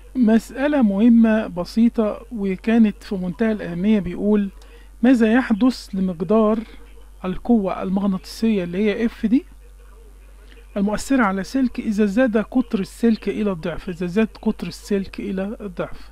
مسألة مهمة بسيطة وكانت في منتهى الأهمية بيقول ماذا يحدث لمقدار القوة المغناطيسية اللي هي اف دي المؤثرة على سلك إذا زاد قطر السلك إلى الضعف إذا زاد قطر السلك إلى الضعف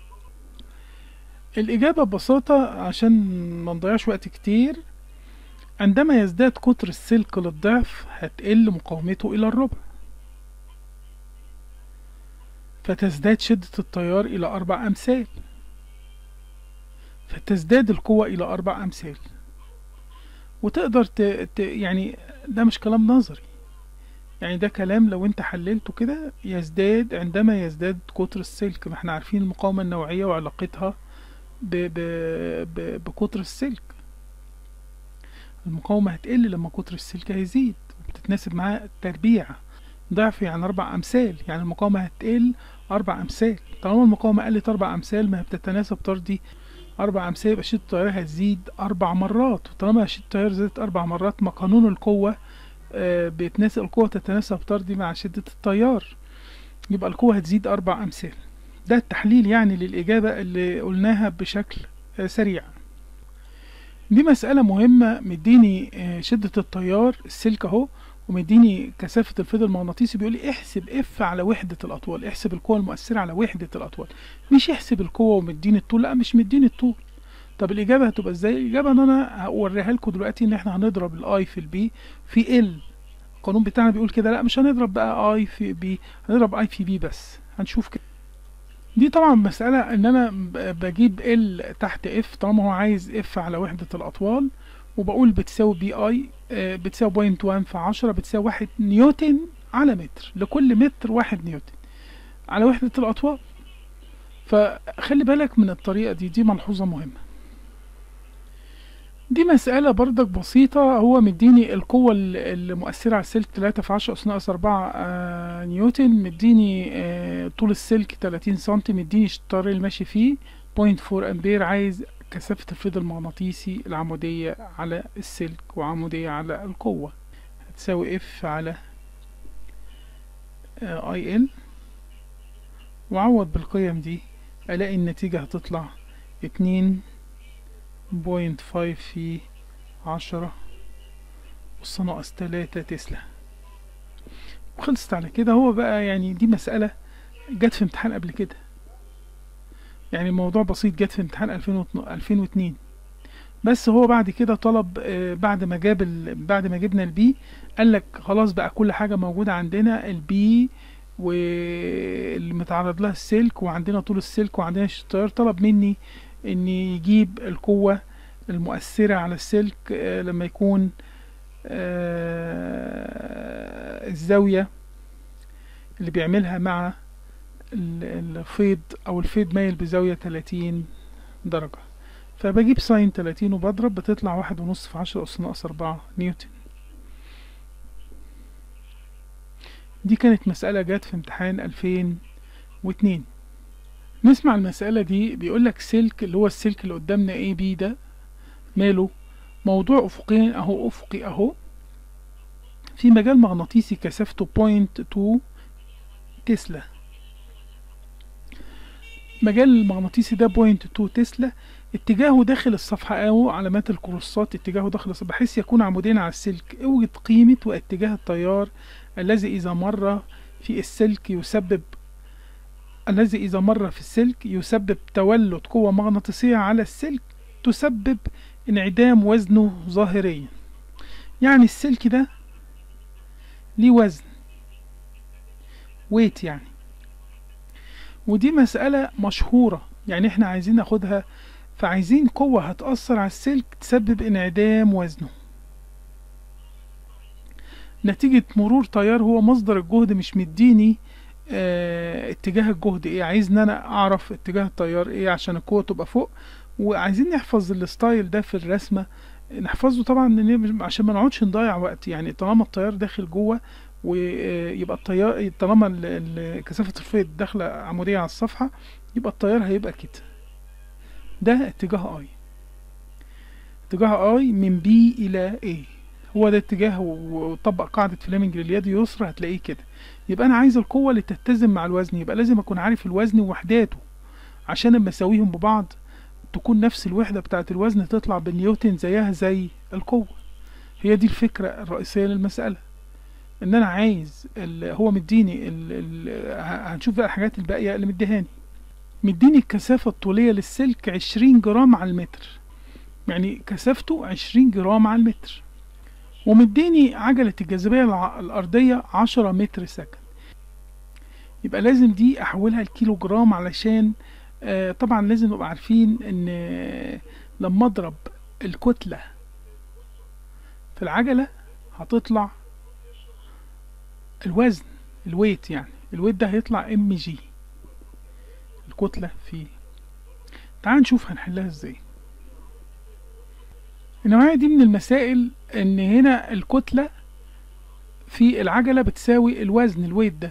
الإجابة ببساطة عشان ما نضيعش وقت كتير عندما يزداد قطر السلك للضعف هتقل مقاومته إلى الربع فتزداد شدة التيار إلى أربع أمثال فتزداد القوة إلى أربع أمثال وتقدر ت... ت... يعني ده مش كلام نظري يعني ده كلام لو انت حللته كده يزداد عندما يزداد قطر السلك ما احنا عارفين المقاومة النوعية وعلاقتها ب... ب... ب... بقطر السلك المقاومة هتقل لما قطر السلك هيزيد بتتناسب معاه التربيع ضعف يعني أربع أمثال يعني المقاومة هتقل أربع أمثال طالما المقاومة قلت أربع أمثال ما هي بتتناسب طردي أربع أمثال يبقى شدة التيار هتزيد أربع مرات وطالما شدة التيار زادت أربع مرات ما قانون القوة آه بيتناسب القوة تتناسب طردي مع شدة التيار يبقى القوة هتزيد أربع أمثال ده التحليل يعني للإجابة اللي قلناها بشكل آه سريع دي مسألة مهمة مديني آه شدة التيار السلك اهو ومديني كثافة الفيض المغناطيسي بيقول لي احسب اف على وحدة الأطوال احسب القوة المؤثرة على وحدة الأطوال مش احسب القوة ومديني الطول لا مش مديني الطول طب الإجابة هتبقى ازاي؟ الإجابة إن أنا هوريها لكم دلوقتي إن إحنا هنضرب الأي في البي في ال القانون بتاعنا بيقول كده لا مش هنضرب بقى أي في بي هنضرب أي في بي بس هنشوف كده دي طبعا مسألة إن أنا بجيب ال تحت اف طالما هو عايز اف على وحدة الأطوال وبقول بتساوي بي اي بتساوي بوينت وان في عشرة بتساوي واحد نيوتن على متر لكل متر واحد نيوتن على وحدة الأطوال فخلي بالك من الطريقة دي دي ملحوظة مهمة دي مسألة بردك بسيطة هو مديني القوة المؤثرة على السلك تلاتة في عشرة أس ناقص أربعة آه نيوتن مديني آه طول السلك تلاتين سنتي مديني الطريق اللي ماشي فيه بوينت فور أمبير عايز كثافة الفيض المغناطيسي العمودية على السلك وعمودية على القوة هتساوي اف على اي ال وعوض بالقيم دي الاقي النتيجة هتطلع اتنين بوينت فايف في عشرة أس ناقص تلاتة تسلا وخلصت على كده هو بقى يعني دي مسألة جت في امتحان قبل كده يعني الموضوع بسيط جت في امتحان 2002 بس هو بعد كده طلب بعد ما جاب بعد ما جبنا البي قال لك خلاص بقى كل حاجه موجوده عندنا البي واللي متعرض لها السلك وعندنا طول السلك وعندنا التيار طلب مني ان يجيب القوه المؤثره على السلك لما يكون الزاويه اللي بيعملها مع الفيض او الفيض مايل بزاوية 30 درجة فبجيب ساين 30 وبضرب بتطلع واحد ونص في عشرة أس ناقص أربعة نيوتن دي كانت مسألة جت في امتحان 2002 نسمع المسألة دي بيقولك سلك اللي هو السلك اللي قدامنا اي بي ده ماله موضوع أفقين أهو أفقي أهو في مجال مغناطيسي كثافته بوينت تو تسلا مجال المغناطيسي ده بوينت 2 تسلا اتجاهه داخل الصفحة أو علامات الكروسات اتجاهه داخل الصفحة بحيث يكون عمودين على السلك اوجد قيمة واتجاه التيار الذي إذا مر في السلك يسبب الذي إذا مر في السلك يسبب تولد قوة مغناطيسية على السلك تسبب انعدام وزنه ظاهريا يعني السلك ده ليه وزن ويت يعني ودي مسألة مشهورة يعني احنا عايزين ناخدها فعايزين قوة هتأثر على السلك تسبب انعدام وزنه نتيجة مرور تيار هو مصدر الجهد مش مديني اه اتجاه الجهد ايه عايز ان انا اعرف اتجاه التيار ايه عشان القوة تبقى فوق وعايزين نحفظ الستايل ده في الرسمة نحفظه طبعا عشان ما نقعدش نضيع وقت يعني طالما التيار داخل جوه ويبقى التيار طالما كثافة الفيض داخلة عمودية على الصفحة يبقى التيار هيبقى كده ده اتجاه اي اتجاه اي من بي الى اي هو ده اتجاه وطبق قاعدة فليمنج لليد اليسرى هتلاقيه كده يبقى انا عايز القوة اللي تتزن مع الوزن يبقى لازم اكون عارف الوزن ووحداته عشان اما اساويهم ببعض تكون نفس الوحدة بتاعة الوزن تطلع بالنيوتن زيها زي القوة هي دي الفكرة الرئيسية للمسألة ان انا عايز هو مديني ال ال هنشوف بقى الحاجات الباقية اللي مديهاني مديني الكثافة الطولية للسلك عشرين جرام على المتر يعني كثافته عشرين جرام على المتر ومديني عجلة الجاذبية الأرضية عشرة متر سكند يبقى لازم دي أحولها لكيلو جرام علشان آه طبعا لازم نبقى عارفين إن آه لما أضرب الكتلة في العجلة هتطلع الوزن الويت يعني الويت ده هيطلع ام جي الكتلة في تعال نشوف هنحلها ازاي النوعية دي من المسائل ان هنا الكتلة في العجلة بتساوي الوزن الويت ده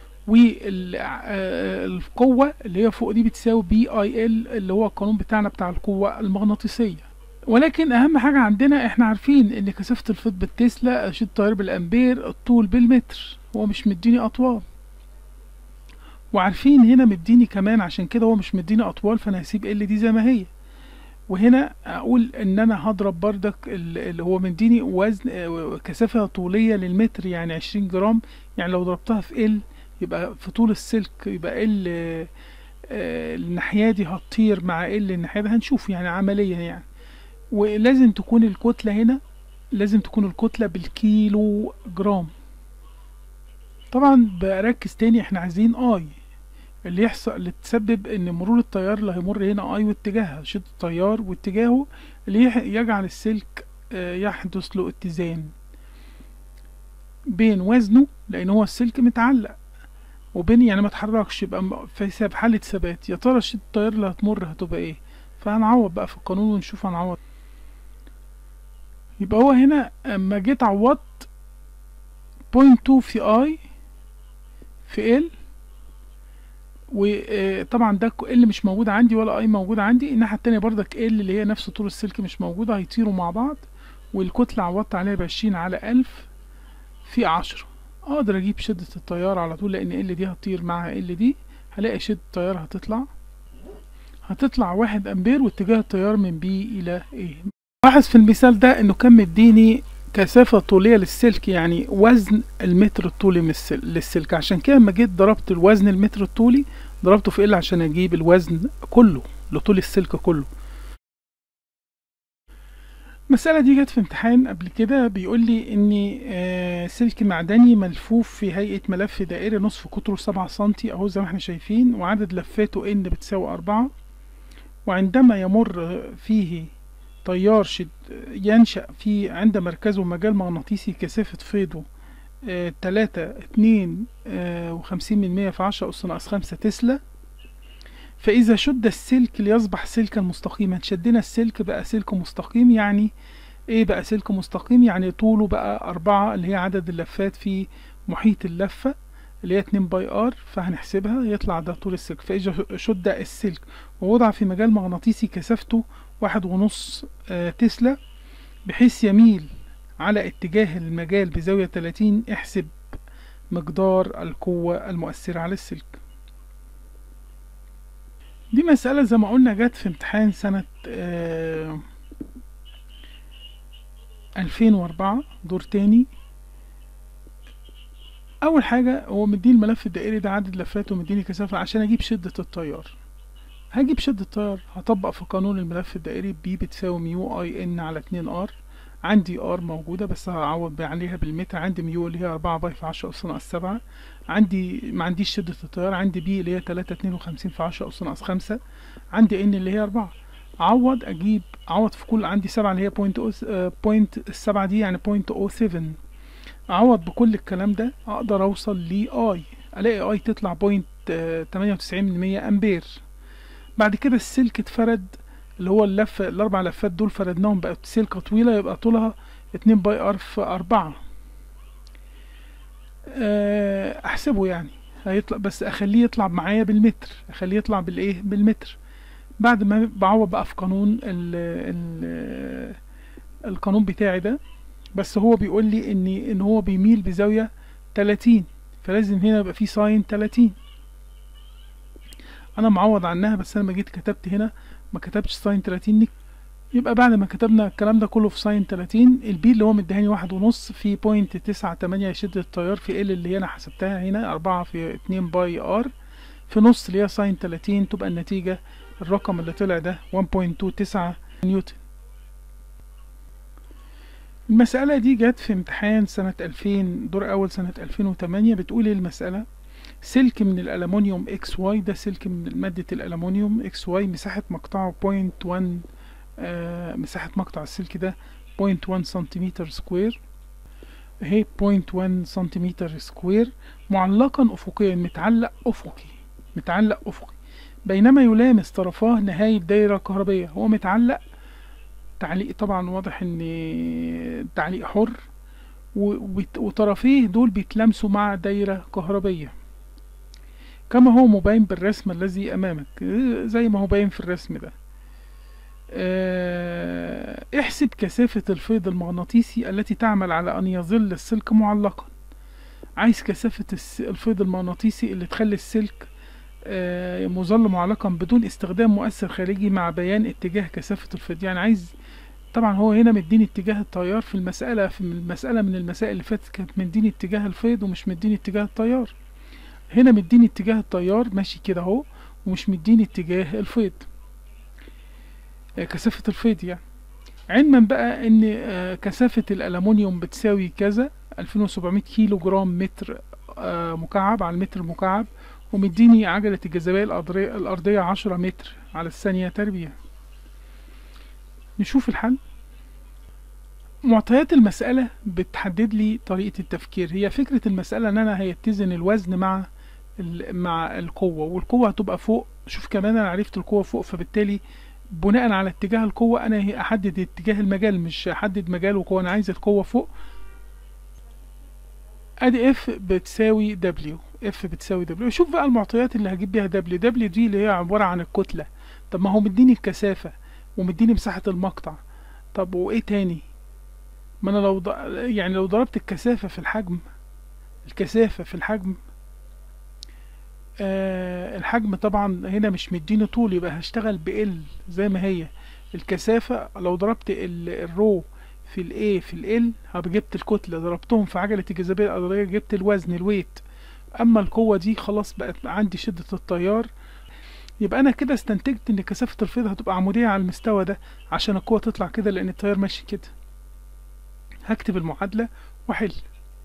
والقوة اللي هي فوق دي بتساوي بي اي ال اللي هو القانون بتاعنا بتاع القوة المغناطيسية ولكن اهم حاجة عندنا احنا عارفين ان كثافة الفيض بالتسلا اشد التيار بالامبير الطول بالمتر هو مش مديني اطوال وعارفين هنا مديني كمان عشان كده هو مش مديني اطوال فانا هسيب ال دي زي ما هي وهنا اقول ان انا هضرب بردك اللي هو مديني وزن كثافة طولية للمتر يعني عشرين جرام يعني لو ضربتها في ال يبقى في طول السلك يبقى ال الناحية دي هتطير مع ال الناحية دي هنشوف يعني عمليا يعني ولازم تكون الكتلة هنا لازم تكون الكتلة بالكيلو جرام طبعا بركز تاني احنا عايزين اي اللي يحصل اللي تسبب ان مرور التيار اللي هيمر هنا اي واتجاهها شدة التيار واتجاهه اللي يجعل السلك يحدث له اتزان بين وزنه لان هو السلك متعلق وبين يعني ما اتحركش يبقى في حالة ثبات يا ترى شدة التيار اللي هتمر هتبقى ايه فهنعوض بقى في القانون ونشوف هنعوض يبقى هو هنا اما جيت عوضت بوينت تو في اي في ال وطبعا ده ال مش موجود عندي ولا اي موجود عندي الناحيه التانية بردك ال اللي هي نفس طول السلك مش موجوده هيطيروا مع بعض والكتله عوضت عليها بعشرين على ألف في عشرة اقدر اجيب شدة التيار على طول لان ال دي هتطير مع ال دي هلاقي شدة التيار هتطلع هتطلع واحد امبير واتجاه التيار من بي الى ايه لاحظ في المثال ده انه كان مديني كثافة طولية للسلك يعني وزن المتر الطولي للسلك عشان كده لما جيت ضربت الوزن المتر الطولي ضربته في ال عشان اجيب الوزن كله لطول السلك كله المسألة دي جت في امتحان قبل كده بيقول لي ان آه سلك معدني ملفوف في هيئة ملف دائري نصف قطره سبعة سنتي اهو زي ما احنا شايفين وعدد لفاته ان بتساوي أربعة وعندما يمر فيه تيار شد ينشأ في عند مركزه مجال مغناطيسي كثافة فيضه آه تلاتة اتنين آه وخمسين من مية في عشرة أس ناقص خمسة تسلا فإذا شد السلك ليصبح سلكا مستقيما شدنا السلك بقى سلك مستقيم يعني ايه بقى سلك مستقيم يعني طوله بقى أربعة اللي هي عدد اللفات في محيط اللفة اللي هي اتنين باي ار فهنحسبها يطلع ده طول السلك فإذا شد السلك ووضع في مجال مغناطيسي كثافته واحد ونص آه تسلا بحيث يميل على اتجاه المجال بزاوية تلاتين احسب مقدار القوة المؤثرة على السلك دي مسألة زي ما قلنا جت في امتحان سنة ألفين وأربعة دور تاني أول حاجة هو مديني الملف الدائري ده عدد لفاته ومديني كثافة عشان أجيب شدة التيار هجيب شدة التيار هطبق في قانون الملف الدائري بي بتساوي ميو اي ان على اتنين ار عندي ار موجودة بس هعوض عليها بالمتر عندي ميو اللي هي أربعة باي في عشرة أس ناقص سبعة عندي ما عنديش شدة التيار عندي بي اللي هي تلاتة اتنين وخمسين في عشرة أس ناقص خمسة عندي ان اللي هي أربعة أعوض أجيب أعوض في كل عندي سبعة اللي هي بوينت أو بوينت السبعة دي يعني بوينت أو سيفن أعوض بكل الكلام ده أقدر أوصل ل اي ألاقي اي تطلع بوينت تمانية وتسعين من مية أمبير بعد كده السلك اتفرد اللي هو اللفة الأربع لفات دول فردناهم بقت سلكة طويلة يبقى طولها اتنين باي ار في أربعة أحسبه يعني هيطلع بس أخليه يطلع معايا بالمتر أخليه يطلع بالإيه بالمتر بعد ما بعوض بقى في قانون ال ال القانون بتاعي ده بس هو بيقول لي ان ان هو بيميل بزاوية 30 فلازم هنا يبقى في ساين 30 انا معوض عنها بس انا ما جيت كتبت هنا ما كتبتش ساين 30 نك يبقى بعد ما كتبنا الكلام ده كله في ساين 30 البي اللي هو مديهاني واحد ونص في بوينت تسعة تمانية شدة التيار في ال اللي انا حسبتها هنا أربعة في اتنين باي ار في نص اللي هي ساين 30 تبقى النتيجة الرقم اللي طلع ده 1.29 نيوتن المسألة دي جت في امتحان سنة 2000 دور أول سنة 2008 بتقول إيه المسألة سلك من الألمونيوم اكس واي ده سلك من مادة الألمونيوم اكس واي مساحة مقطعه 0.1 آه مساحة مقطع السلك ده 0.1 سنتيمتر سكوير اهي 0.1 سنتيمتر سكوير معلقا أفقيا متعلق أفقي متعلق أفقي بينما يلامس طرفاه نهاية دايرة كهربية هو متعلق تعليق طبعا واضح ان تعليق حر وطرفيه دول بيتلامسوا مع دايرة كهربية كما هو مبين بالرسم الذي امامك زي ما هو باين في الرسم ده احسب كثافة الفيض المغناطيسي التي تعمل على ان يظل السلك معلقا عايز كثافة الفيض المغناطيسي اللي تخلي السلك مظل معلقا بدون استخدام مؤثر خارجي مع بيان اتجاه كثافة الفيض يعني عايز طبعا هو هنا مديني اتجاه التيار في المسألة في المسألة من المسائل اللي فاتت كانت مديني اتجاه الفيض ومش مديني اتجاه التيار هنا مديني اتجاه التيار ماشي كده اهو ومش مديني اتجاه الفيض كثافة الفيض يعني علما بقى ان كثافة الألمونيوم بتساوي كذا 2700 كيلو جرام متر مكعب على المتر مكعب ومديني عجلة الجاذبية الأرضية عشرة متر على الثانية تربيع نشوف الحل معطيات المسألة بتحدد لي طريقة التفكير هي فكرة المسألة ان انا هيتزن الوزن مع مع القوة والقوة هتبقى فوق شوف كمان انا عرفت القوة فوق فبالتالي بناء على اتجاه القوة انا احدد اتجاه المجال مش احدد مجال وقوة انا عايز القوة فوق ادي اف بتساوي دبليو اف بتساوي دبليو شوف بقى المعطيات اللي هجيب بيها دبليو دبليو دي اللي هي عبارة عن الكتلة طب ما هو مديني الكثافة ومديني مساحة المقطع طب وايه تاني ما انا لو ض... يعني لو ضربت الكثافة في الحجم الكثافة في الحجم آه الحجم طبعا هنا مش مديني طول يبقى هشتغل بال زي ما هي الكثافة لو ضربت ال... الرو في الاي في ال هبقى جبت الكتلة ضربتهم في عجلة الجاذبية الأرضية جبت الوزن الويت اما القوة دي خلاص بقت عندي شدة التيار يبقى انا كده استنتجت ان كثافة الفيض هتبقى عمودية على المستوى ده عشان القوة تطلع كده لان التيار ماشي كده هكتب المعادلة واحل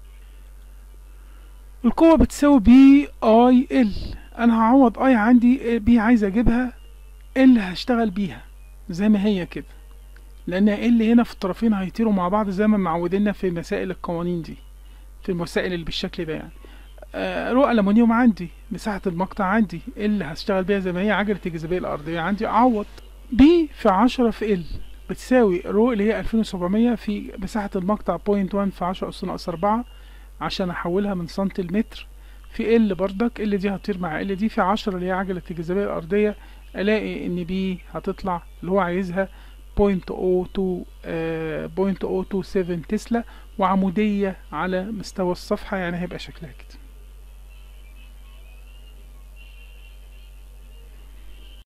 القوة بتساوي بي اي ال انا هعوض اي عندي بي عايز اجيبها ال هشتغل بيها زي ما هي كده لان ال هنا في الطرفين هيطيروا مع بعض زي ما معودينا في مسائل القوانين دي في المسائل اللي بالشكل ده يعني آه رو ألمونيوم عندي مساحة المقطع عندي ال هشتغل بيها زي ما هي عجلة الجاذبية الأرضية عندي أعوض بي في عشرة في ال بتساوي رو اللي هي ألفين وسبعمية في مساحة المقطع بوينت وان في عشرة أس ناقص أربعة عشان أحولها من سنتي لمتر في ال بردك ال دي هتطير مع ال دي في عشرة اللي هي عجلة الجاذبية الأرضية ألاقي إن بي هتطلع اللي هو عايزها بوينت أو تو بوينت أو تو سيفن تسلا وعمودية على مستوى الصفحة يعني هيبقى شكلها كده